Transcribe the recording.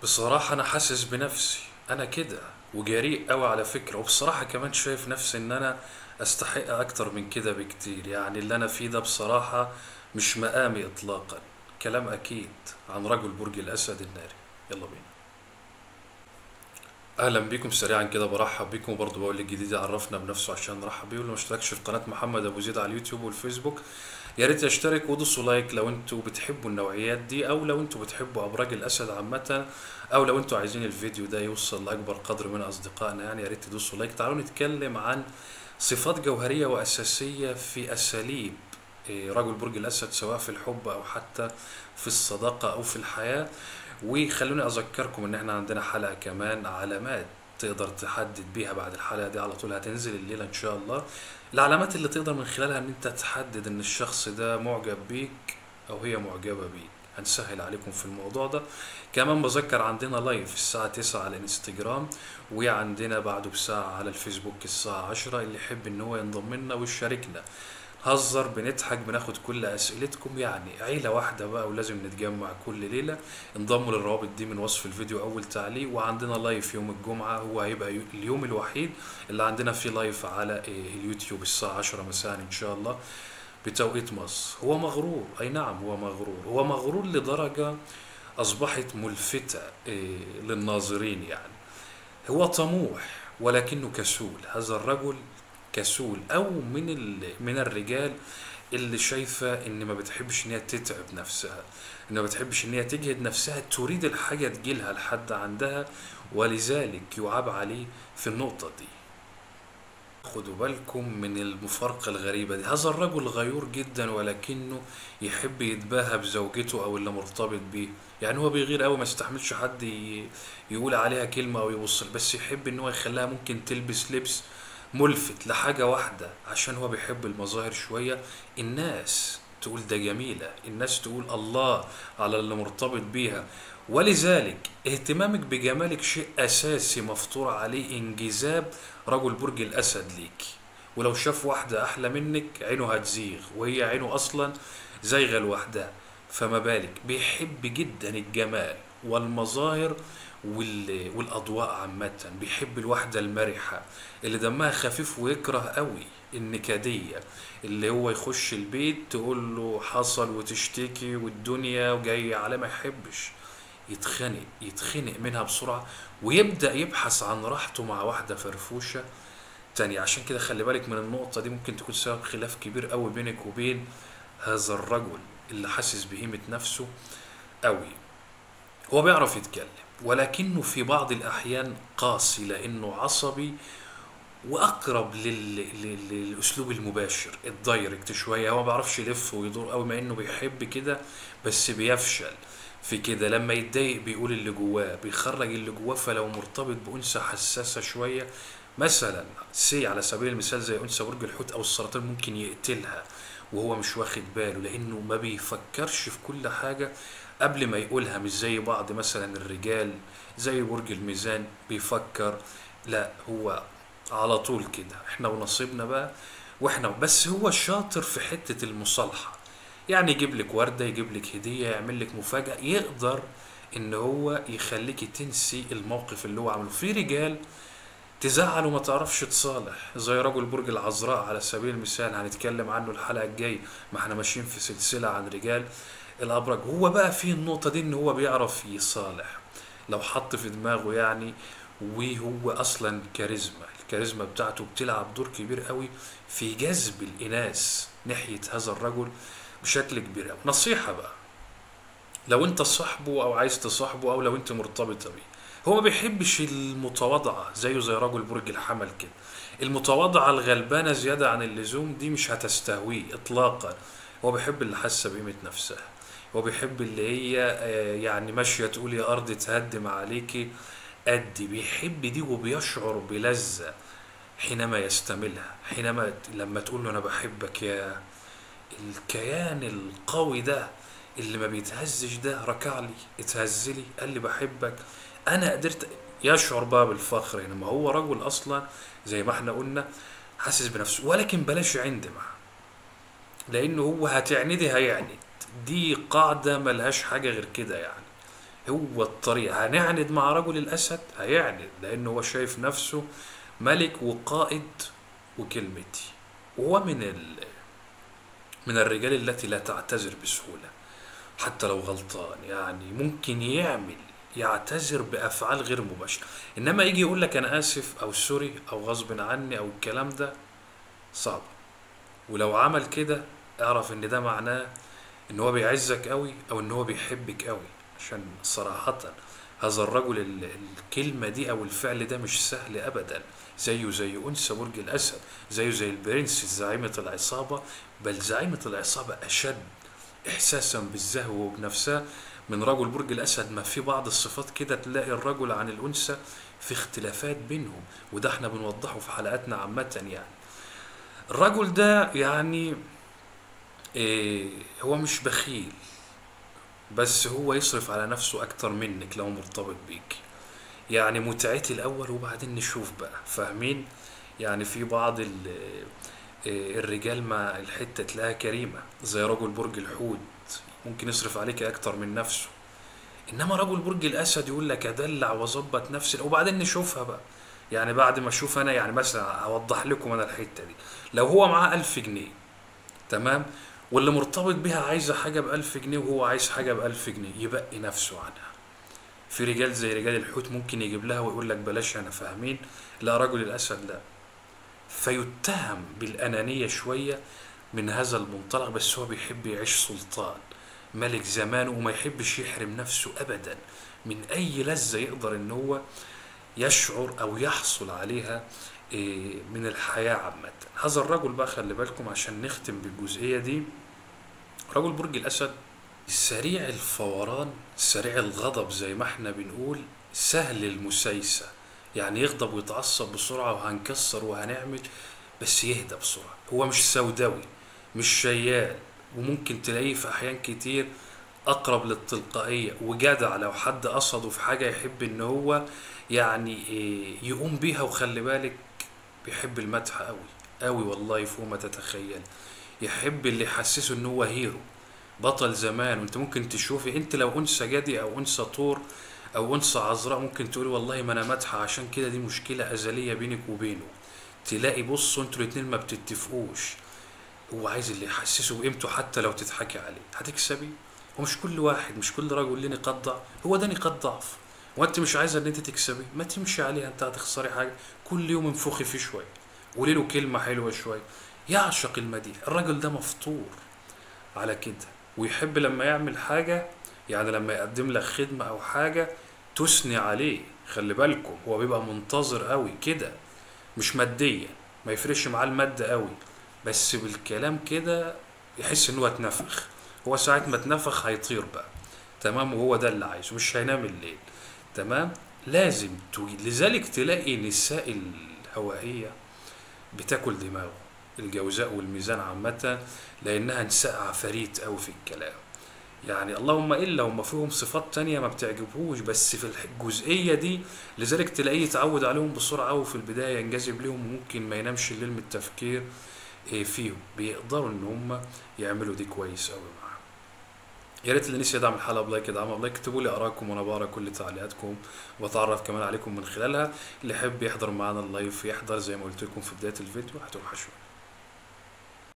بصراحة أنا حاسس بنفسي أنا كده وجريء أوي على فكرة وبصراحة كمان شايف نفسي إن أنا أستحق أكتر من كده بكتير يعني اللي أنا فيه ده بصراحة مش مقامي إطلاقا كلام أكيد عن رجل برج الأسد الناري يلا بينا اهلا بيكم سريعا كده برحب بيكم وبرضه بقول الجديد يعرفنا بنفسه عشان نرحب بيه واللي ما اشتركش في قناه محمد ابو زيد على اليوتيوب والفيسبوك يا ريت يشترك ودوسوا لايك لو انتوا بتحبوا النوعيات دي او لو انتوا بتحبوا ابراج الاسد عامه او لو انتوا عايزين الفيديو ده يوصل لاكبر قدر من اصدقائنا يعني يا ريت تدوسوا لايك تعالوا نتكلم عن صفات جوهريه واساسيه في اساليب إيه، رجل برج الاسد سواء في الحب او حتى في الصداقه او في الحياه وخلوني اذكركم ان احنا عندنا حلقه كمان علامات تقدر تحدد بيها بعد الحلقه دي على طول هتنزل الليله ان شاء الله العلامات اللي تقدر من خلالها ان انت تحدد ان الشخص ده معجب بيك او هي معجبه بيك هنسهل عليكم في الموضوع ده كمان بذكر عندنا لايف الساعة 9 على الانستجرام وعندنا بعده بساعة على الفيسبوك الساعة 10 اللي يحب ان هو ينضم لنا ويشاركنا هزر بنضحك بناخد كل اسئلتكم يعني عيله واحده بقى ولازم نتجمع كل ليله انضموا للروابط دي من وصف الفيديو اول تعليق وعندنا لايف يوم الجمعه هو هيبقى يو- اليوم الوحيد اللي عندنا فيه لايف على إيه، اليوتيوب الساعه 10 مساء ان شاء الله بتوقيت مصر هو مغرور اي نعم هو مغرور هو مغرور لدرجه اصبحت ملفته إيه، للناظرين يعني هو طموح ولكنه كسول هذا الرجل كسول او من ال... من الرجال اللي شايفه ان ما بتحبش ان هي تتعب نفسها ان ما بتحبش ان هي تجهد نفسها تريد الحاجه تجيلها لحد عندها ولذلك يعاب عليه في النقطه دي خدوا بالكم من المفارقة الغريبة دي هذا الرجل غيور جدا ولكنه يحب يتباهى بزوجته أو اللي مرتبط بيه يعني هو بيغير أوي ما يستحملش حد ي- يقول عليها كلمة أو يوصل بس يحب إن هو يخليها ممكن تلبس لبس ملفت لحاجة واحدة عشان هو بيحب المظاهر شوية الناس تقول ده جميلة الناس تقول الله على اللي مرتبط بيها ولذلك اهتمامك بجمالك شيء أساسي مفطور عليه انجذاب رجل برج الأسد ليك ولو شاف واحدة أحلى منك عينه هتزيغ وهي عينه أصلا زايغة لوحدها فما بالك بيحب جدا الجمال والمظاهر وال... والأضواء عامة بيحب الواحدة المرحة اللي دمها خفيف ويكره قوي النكدية اللي هو يخش البيت تقول له حصل وتشتكي والدنيا وجاي على ما يحبش يتخنق يتخنق منها بسرعة ويبدأ يبحث عن راحته مع واحدة فرفوشة تانية عشان كده خلي بالك من النقطة دي ممكن تكون سبب خلاف كبير قوي بينك وبين هذا الرجل اللي حاسس بقيمة نفسه قوي هو بيعرف يتكلم ولكنه في بعض الأحيان قاسي لأنه عصبي واقرب لل... لل... للاسلوب المباشر الدايركت شويه هو ما بيعرفش يلف ويدور قوي مع انه بيحب كده بس بيفشل في كده لما يتضايق بيقول اللي جواه بيخرج اللي جواه فلو مرتبط بانثى حساسه شويه مثلا سي على سبيل المثال زي انثى برج الحوت او السرطان ممكن يقتلها وهو مش واخد باله لانه ما بيفكرش في كل حاجه قبل ما يقولها مش زي بعض مثلا الرجال زي برج الميزان بيفكر لا هو على طول كده احنا ونصيبنا بقى واحنا بس هو شاطر في حتة المصالحة يعني يجيب لك وردة يجيب لك هدية يعمل لك مفاجأة يقدر ان هو يخليكي تنسي الموقف اللي هو عمله في رجال تزعل وما تعرفش تصالح زي رجل برج العذراء على سبيل المثال هنتكلم عنه الحلقة الجاية ما احنا ماشيين في سلسلة عن رجال الأبراج هو بقى في النقطة دي ان هو بيعرف يصالح لو حط في دماغه يعني وهو اصلا كاريزما الكاريزما بتاعته بتلعب دور كبير قوي في جذب الاناث ناحية هذا الرجل بشكل كبير قوي نصيحة بقى لو انت صاحبه او عايز تصاحبه او لو انت مرتبطة بيه هو ما بيحبش المتواضعة زيه زي رجل برج الحمل كده المتواضعة الغلبانة زيادة عن اللزوم دي مش هتستهويه اطلاقا هو بيحب اللي حاسة بقيمة نفسها هو بيحب اللي هي آه، يعني ماشية تقول يا أرض تهدم عليكي قدي بيحب دي وبيشعر بلذة حينما يستملها حينما لما تقول له أنا بحبك يا الكيان القوي ده اللي ما بيتهزش ده ركع لي اتهز لي قال لي بحبك انا قدرت يشعر بقى بالفخر يعني ما هو رجل اصلا زي ما احنا قلنا حاسس بنفسه ولكن بلاش عند معاه لانه هو هتعندي هيعند دي قاعدة ملهاش حاجة غير كده يعني هو الطريق هنعند مع رجل الاسد هيعند لانه هو شايف نفسه ملك وقائد وكلمتي وهو من ال من الرجال التي لا تعتذر بسهولة حتى لو غلطان يعني ممكن يعمل يعتذر بأفعال غير مباشرة إنما يجي يقول لك أنا آسف أو سوري أو غصب عني أو الكلام ده صعب ولو عمل كده اعرف إن ده معناه إن هو بيعزك قوي أو إن هو بيحبك قوي عشان صراحة هذا الرجل ال- الكلمة دي أو الفعل ده مش سهل أبدا زيه زي أنثى برج الأسد زيه زي البرنس زعيمة العصابة بل زعيمة العصابة أشد إحساسا بالزهو وبنفسها من رجل برج الأسد ما في بعض الصفات كده تلاقي الرجل عن الأنثى في اختلافات بينهم وده احنا بنوضحه في حلقاتنا عامة يعني الرجل ده يعني إيه هو مش بخيل بس هو يصرف على نفسه أكتر منك لو مرتبط بيك يعني متعتي الأول وبعدين نشوف بقى فاهمين يعني في بعض ال- إيه، الرجال مع الحتة تلاقيها كريمة زي رجل برج الحوت ممكن يصرف عليك أكتر من نفسه إنما رجل برج الأسد يقول لك أدلع وأظبط نفسي وبعدين نشوفها بقى يعني بعد ما أشوف أنا يعني مثلا أوضح لكم أنا الحتة دي لو هو معاه ألف جنيه تمام واللي مرتبط بيها عايزة حاجة بألف جنيه وهو عايز حاجة بألف جنيه يبقي نفسه عنها في رجال زي رجال الحوت ممكن يجيب لها ويقول لك بلاش أنا فاهمين لا رجل الأسد لا فيتهم بالأنانية شوية من هذا المنطلق بس هو بيحب يعيش سلطان ملك زمانه وما يحبش يحرم نفسه أبدا من أي لذة يقدر إن هو يشعر أو يحصل عليها إيه، من الحياة عامة هذا الرجل بقى خلي بالكم عشان نختم بالجزئية دي رجل برج الأسد سريع الفوران سريع الغضب زي ما احنا بنقول سهل المسايسة يعني يغضب ويتعصب بسرعة وهنكسر وهنعمل بس يهدى بسرعة هو مش سوداوي مش شيال وممكن تلاقيه في أحيان كتير أقرب للتلقائية وجدع لو حد قصده في حاجة يحب إن هو يعني إيه، يقوم بيها وخلي بالك بيحب المدح قوي قوي والله فوق ما تتخيل يحب اللي يحسسه ان هو هيرو بطل زمان وانت ممكن تشوفي انت لو انثى جدي او انثى طور او انثى عذراء ممكن تقولي والله ما انا مدحه عشان كده دي مشكله ازليه بينك وبينه تلاقي بصوا انتوا الاتنين ما بتتفقوش هو عايز اللي يحسسه بقيمته حتى لو تضحكي عليه هتكسبي ومش كل واحد مش كل رجل ليه نقاط ضعف هو ده نقاط ضعف وانت مش عايزه ان انت تكسبي ما تمشي عليها انت هتخسري حاجه كل يوم انفخي فيه شويه قولي له كلمه حلوه شويه يعشق المديح الراجل ده مفطور على كده ويحب لما يعمل حاجه يعني لما يقدم لك خدمه او حاجه تثني عليه خلي بالكم هو بيبقى منتظر قوي كده مش ماديا ما يفرقش معاه المادة قوي بس بالكلام كده يحس ان هو اتنفخ هو ساعة ما اتنفخ هيطير بقى تمام وهو ده اللي عايزه مش هينام الليل تمام لازم توجد لذلك تلاقي نساء الهوائية بتاكل دماغه الجوزاء والميزان عامة لأنها نساء عفاريت أوي في الكلام يعني اللهم إلا هم فيهم صفات تانية ما بتعجبهوش بس في الح- الجزئية دي لذلك تلاقيه يتعود عليهم بسرعة أوي في البداية ينجذب ليهم وممكن ما ينامش الليل من التفكير إيه فيهم بيقدروا إن هم يعملوا دي كويس أوي معاهم يا ريت اللي نسي يدعم الحلقة بلايك يدعمها بلايك اكتبوا لي آرائكم وأنا بقرا كل تعليقاتكم وأتعرف كمان عليكم من خلالها اللي يحب يحضر معانا اللايف يحضر زي ما قلت لكم في بداية الفيديو هتوحشوا